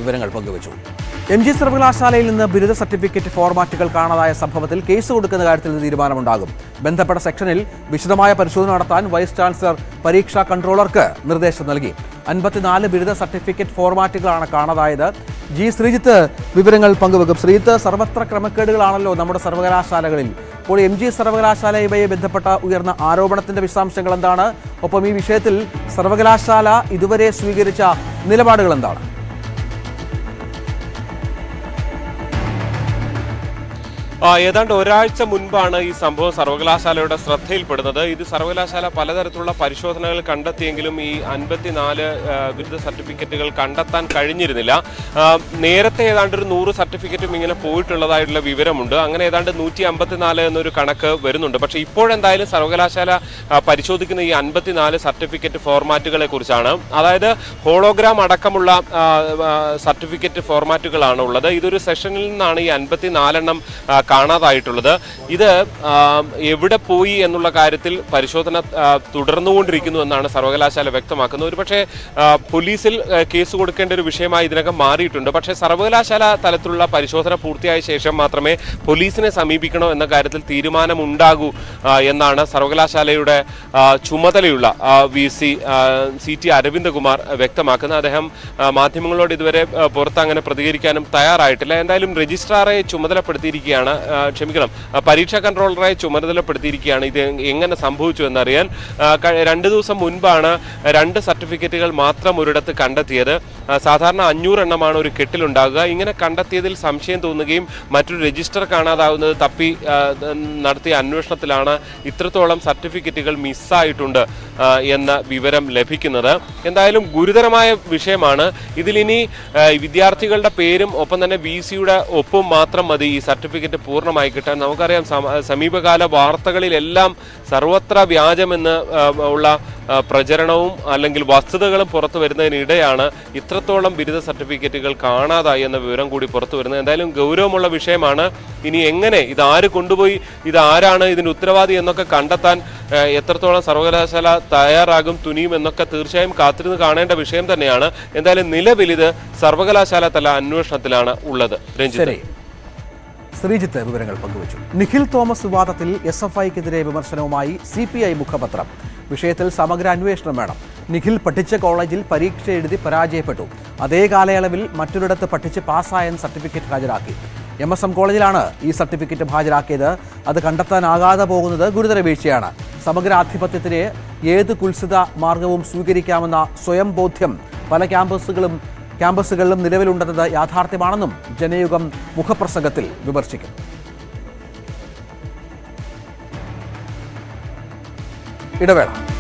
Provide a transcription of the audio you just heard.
വിവരങ്ങൾ പങ്കുവച്ചു M G സർവകലാശാലയിൽ നിന്ന് ബിരുദ സർട്ടിഫിക്കറ്റ് ഫോർമാറ്റുകൾ കാണാതായ സംഭവത്തിൽ കേസ് കൊടുക്കുന്ന കാര്യത്തിൽ ഇന്ന് തീരുമാനമുണ്ടാകും ബന്ധപ്പെട്ട സെക്ഷനിൽ വിശദമായ പരിശോധന നടത്താൻ വൈസ് ചാൻസലർ പരീക്ഷാ കൺട്രോളർക്ക് നിർദ്ദേശം നൽകി അൻപത്തിനാല് ബിരുദ സർട്ടിഫിക്കറ്റ് ഫോർമാറ്റുകളാണ് കാണാതായത് ജി ശ്രീജിത്ത് വിവരങ്ങൾ പങ്കുവെക്കും ശ്രീജിത്ത് സർവത്ര ക്രമക്കേടുകളാണല്ലോ നമ്മുടെ സർവകലാശാലകളിൽ ഇപ്പോൾ എം ജി സർവകലാശാലയുമായി ബന്ധപ്പെട്ട ഉയർന്ന ആരോപണത്തിന്റെ വിശദാംശങ്ങൾ എന്താണ് ഒപ്പം ഈ വിഷയത്തിൽ സർവകലാശാല ഇതുവരെ സ്വീകരിച്ച നിലപാടുകൾ എന്താണ് ആ, ഏതാണ്ട് ഒരാഴ്ച മുൻപാണ് ഈ സംഭവം സർവകലാശാലയുടെ ശ്രദ്ധയിൽപ്പെടുന്നത് ഇത് സർവകലാശാല പലതരത്തിലുള്ള പരിശോധനകൾ കണ്ടെത്തിയെങ്കിലും ഈ അൻപത്തിനാല് ബിരുദ സർട്ടിഫിക്കറ്റുകൾ കണ്ടെത്താൻ കഴിഞ്ഞിരുന്നില്ല ആ, നേരത്തെ ഏതാണ്ട് ഒരു നൂറ് സർട്ടിഫിക്കറ്റും ഇങ്ങനെ പോയിട്ടുള്ളതായിട്ടുള്ള വിവരമുണ്ട് അങ്ങനെ ഏതാണ്ട് നൂറ്റി അമ്പത്തിനാല് എന്നൊരു കണക്ക് വരുന്നുണ്ട് പക്ഷേ ഇപ്പോഴെന്തായാലും സർവകലാശാല ആ, പരിശോധിക്കുന്ന ഈ അൻപത്തിനാല് സർട്ടിഫിക്കറ്റ് ഫോർമാറ്റുകളെ കുറിച്ചാണ് അതായത് ഹോളോഗ്രാം അടക്കമുള്ള ആ, ആ, സർട്ടിഫിക്കറ്റ് ഫോർമാറ്റുകളാണ് ഉള്ളത് ഇതൊരു സെഷനിൽ നിന്നാണ് ഈ അൻപത്തിനാലെണ്ണം ആ, കാണാതായിട്ടുള്ളത് ഇത് ആ, എവിടെ പോയി എന്നുള്ള കാര്യത്തിൽ പരിശോധന ആ, തുടർന്നുകൊണ്ടിരിക്കുന്നു എന്നാണ് സർവകലാശാല വ്യക്തമാക്കുന്നത് ഒരുപക്ഷെ ആ, പോലീസിൽ ആ, കേസ് കൊടുക്കേണ്ട ഒരു വിഷയമായി ഇതിനകം മാറിയിട്ടുണ്ട് പക്ഷേ സർവകലാശാല തലത്തിലുള്ള പരിശോധന പൂർത്തിയായ ശേഷം മാത്രമേ പോലീസിനെ സമീപിക്കണോ എന്ന കാര്യത്തിൽ തീരുമാനമുണ്ടാകൂ ആ, എന്നാണ് സർവകലാശാലയുടെ ആ, ചുമതലയുള്ള V C C T Aravindakumar വ്യക്തമാക്കുന്നത് അദ്ദേഹം ആ, മാധ്യമങ്ങളോട് ഇതുവരെ ആ, പുറത്ത് അങ്ങനെ പ്രതികരിക്കാനും തയ്യാറായിട്ടില്ല എന്തായാലും രജിസ്ട്രാറെ ചുമതലപ്പെടുത്തിയിരിക്കുകയാണ് ആ, ക്ഷമിക്കണം ആ, പരീക്ഷാ കൺട്രോളറെ ചുമതലപ്പെടുത്തിയിരിക്കുകയാണ് ഇത് എങ്ങനെ സംഭവിച്ചു എന്നറിയാൻ ആ, ക- രണ്ട് ദിവസം മുൻപാണ് രണ്ട് സർട്ടിഫിക്കറ്റുകൾ മാത്രം ഒരിടത്ത് കണ്ടെത്തിയത് ആ, സാധാരണ അഞ്ഞൂറ് എണ്ണമാണ് ഒരു കെട്ടിലുണ്ടാകുക ഇങ്ങനെ കണ്ടെത്തിയതിൽ സംശയം തോന്നുകയും മറ്റൊരു രജിസ്റ്റർ കാണാതാവുന്നത് തപ്പി ആ, നടത്തിയ അന്വേഷണത്തിലാണ് ഇത്രത്തോളം സർട്ടിഫിക്കറ്റുകൾ മിസ്സായിട്ടുണ്ട് ആ, എന്ന വിവരം ലഭിക്കുന്നത് എന്തായാലും ഗുരുതരമായ വിഷയമാണ് ഇതിലിനി ആ, വിദ്യാർത്ഥികളുടെ പേരും ഒപ്പം തന്നെ വി സിയുടെ ഒപ്പും മാത്രം മതി ഈ സർട്ടിഫിക്കറ്റ് പൂർണ്ണമായി കിട്ടാൻ നമുക്കറിയാം സമ- സമീപകാല വാർത്തകളിലെല്ലാം സർവത്ര വ്യാജമെന്ന് ആ, ഉള്ള ആ, പ്രചരണവും അല്ലെങ്കിൽ വസ്തുതകളും പുറത്തു വരുന്നതിനിടെയാണ് ഇത്രത്തോളം ബിരുദ സർട്ടിഫിക്കറ്റുകൾ കാണാതായി എന്ന വിവരം കൂടി പുറത്തു വരുന്നത് എന്തായാലും ഗൗരവമുള്ള വിഷയമാണ് ഇനി എങ്ങനെ ഇത് ആര് കൊണ്ടുപോയി ഇത് ആരാണ് ഇതിന് ഉത്തരവാദി എന്നൊക്കെ കണ്ടെത്താൻ ആ, എത്രത്തോളം സർവകലാശാല തയ്യാറാകും തുനിയും എന്നൊക്കെ തീർച്ചയായും കാത്തിരുന്ന് കാണേണ്ട വിഷയം തന്നെയാണ് എന്തായാലും നിലവിൽ ഇത് സർവകലാശാല തല അന്വേഷണത്തിലാണ് ഉള്ളത് രഞ്ജിത്ത് ശരി ശ്രീജിത്ത് വിവരങ്ങൾ പങ്കുവച്ചു നിഖിൽ തോമസ് വിവാദത്തിൽ എസ് എഫ് ഐക്കെതിരെ വിമർശനവുമായി സി പി ഐ മുഖപത്രം വിഷയത്തിൽ സമഗ്ര അന്വേഷണം വേണം നിഖിൽ പഠിച്ച കോളേജിൽ പരീക്ഷ എഴുതി പരാജയപ്പെട്ടു അതേ കാലയളവിൽ മറ്റൊരിടത്ത് പഠിച്ച് പാസ്സായെന്ന് സർട്ടിഫിക്കറ്റ് ഹാജരാക്കി എം എസ് എം കോളേജിലാണ് ഈ സർട്ടിഫിക്കറ്റ് ഹാജരാക്കിയത് അത് കണ്ടെത്താനാകാതെ പോകുന്നത് ഗുരുതര വീഴ്ചയാണ് സമഗ്രാധിപത്യത്തിന് ഏത് കുൽസിത മാർഗവും സ്വീകരിക്കാമെന്ന സ്വയം ബോധ്യം പല ക്യാമ്പസുകളും ക്യാമ്പസുകളിലും നിലവിലുണ്ടെന്നത് യാഥാർത്ഥ്യമാണെന്നും ജനയുഗം മുഖപ്രസംഗത്തിൽ വിമർശിക്കും ഇടവേള